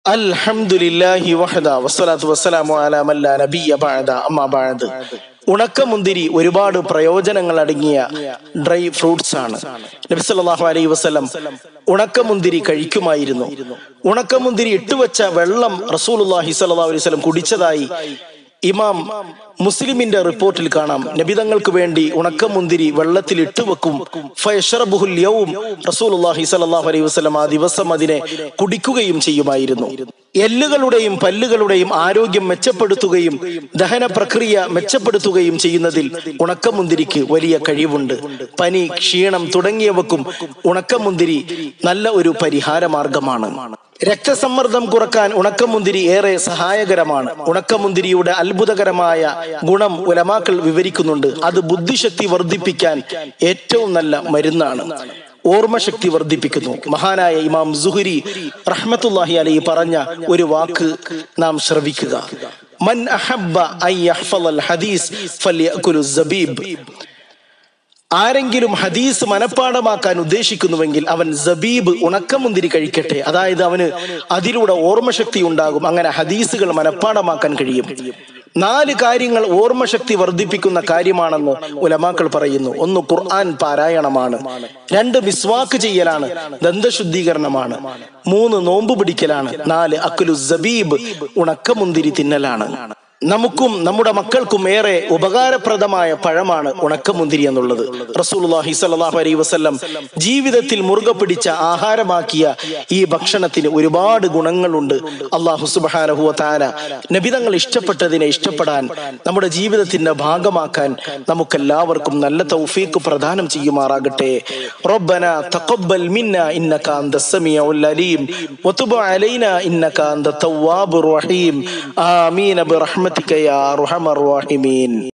അൽഹംദുലില്ലാഹി വഹദ വസ്സലാത്തു വസ്സലാമു അലാ മല്ലാ നബിയ ബഅദ അമ്മാ ബഅദ് ഉണക്കമുന്തിരി ഒരുപാട് പ്രയോജനങ്ങൾ അടങ്ങിയ ഡ്രൈ ഫ്രൂട്ട്സ് ആണ് നബി സല്ലല്ലാഹു അലൈഹി വസല്ലം ഉണക്കമുന്തിരി കഴിക്കുമായിരുന്നു ഉണക്കമുന്തിരി ഇട്ടുവച്ച വെള്ളം റസൂലുള്ളാഹി സ്വല്ലല്ലാഹു അലൈഹി വസല്ലം കുടിച്ചതായി ഇമാം മുസ്ലിമിന്റെ റിപ്പോർട്ടിൽ കാണാം നബിതങ്ങൾക്ക് വേണ്ടി ഉണക്കമുന്തിരി വെള്ളത്തിൽ ഇട്ടുവെക്കും ഫയഷ്റബുഹുൽ യൗം റസൂലുള്ളാഹി സ്വല്ലല്ലാഹു അലൈഹി വസല്ലം ആ ദിവസം അതിനെ കുടിക്കുകയും ചെയ്യുമായിരുന്നു എല്ലുകളുടെയും പല്ലുകളുടെയും ആരോഗ്യം മെച്ചപ്പെടുത്തുകയും ദഹന പ്രക്രിയ മെച്ചപ്പെടുത്തുകയും ചെയ്യുന്നതിൽ ഉണക്കമുന്തിരിക്ക് വലിയ കഴിവുണ്ട് പനി ക്ഷീണം തുടങ്ങിയവക്കും ഉണക്കമുന്തിരി നല്ല ഒരു പരിഹാര മാർഗമാണ് രക്തസമ്മർദ്ദം കുറക്കാൻ ഉണക്കമുന്തിരി ഏറെ സഹായകരമാണ് ഉണക്കമുന്തിരിയുടെ അത്ഭുതകരമായ ഗുണം ഉലമാക്കൾ വിവരിക്കുന്നുണ്ട് അത് ബുദ്ധിശക്തി വർദ്ധിപ്പിക്കാൻ ഏറ്റവും നല്ല മരുന്നാണ് ഓർമ്മശക്തി വർദ്ധിപ്പിക്കുന്നു മഹാനായ ഇമാം സുഹുരി റഹ്മത്തുല്ലാഹി അലൈ പറഞ്ഞ ഒരു വാക്ക് നാം ശ്രവിക്കുക മൻ അഹബ്ബ അൻ യഹ്ഫളൽ ഹദീസ് ഫല്യഅകുലു സബീബ് ആരെങ്കിലും ഹദീസ് മനഃപ്പാടമാക്കാൻ ഉദ്ദേശിക്കുന്നുവെങ്കിൽ അവൻ സബീബ് ഉണക്കമുന്തിരി കഴിക്കട്ടെ അതായത് അവന് അതിലൂടെ ഓർമ്മശക്തി ഉണ്ടാകും അങ്ങനെ ഹദീസുകൾ മനഃപ്പാടമാക്കാൻ കഴിയും നാല് കാര്യങ്ങൾ ഓർമ്മശക്തി വർദ്ധിപ്പിക്കുന്ന കാര്യമാണെന്ന് ഉലമാക്കൾ പറയുന്നു ഒന്ന് ഖുർആൻ പാരായണമാണ് രണ്ട് മിസ്വാക്ക് ചെയ്യലാണ് ദന്തശുദ്ധീകരണമാണ് മൂന്ന് നോമ്പ് പിടിക്കലാണ് നാല് അക്കുലു സബീബ് ഉണക്കമുന്തിരി തിന്നലാണ് നമുക്കും നമ്മുടെ മക്കൾക്കും ഏറെ ഉപകാരപ്രദമായ പഴമാണ് ഉണക്കമുന്തിരി എന്നുള്ളത് റസൂലുള്ളാഹി സ്വല്ലല്ലാഹു അലൈഹി വസല്ലം ജീവിതത്തിൽ മുറുകെ പിടിച്ച ആഹാരമാക്കിയ ഈ ഭക്ഷണത്തിന് ഒരുപാട് ഗുണങ്ങളുണ്ട് അള്ളാഹു സുബ്ഹാനഹു വ തആല നബിതങ്ങൾ ഇഷ്ടപ്പെട്ടതിനെ ഇഷ്ടപ്പെടാൻ നമ്മുടെ ജീവിതത്തിന്റെ ഭാഗമാക്കാൻ നമുക്കെല്ലാവർക്കും നല്ല തൗഫീഖ് പ്രദാനം ചെയ്യുമാറാകട്ടെ റബ്ബന തഖബ്ബൽ മിന്ന ഇന്നക അന്ത സമീഉൽ അലീം വതുബ് അലൈന ഇന്നക അന്ത തവ്വാബുർ റഹീം ആമീൻ ബിറഹ്മതിക യാ അർഹമർ റഹീമീൻ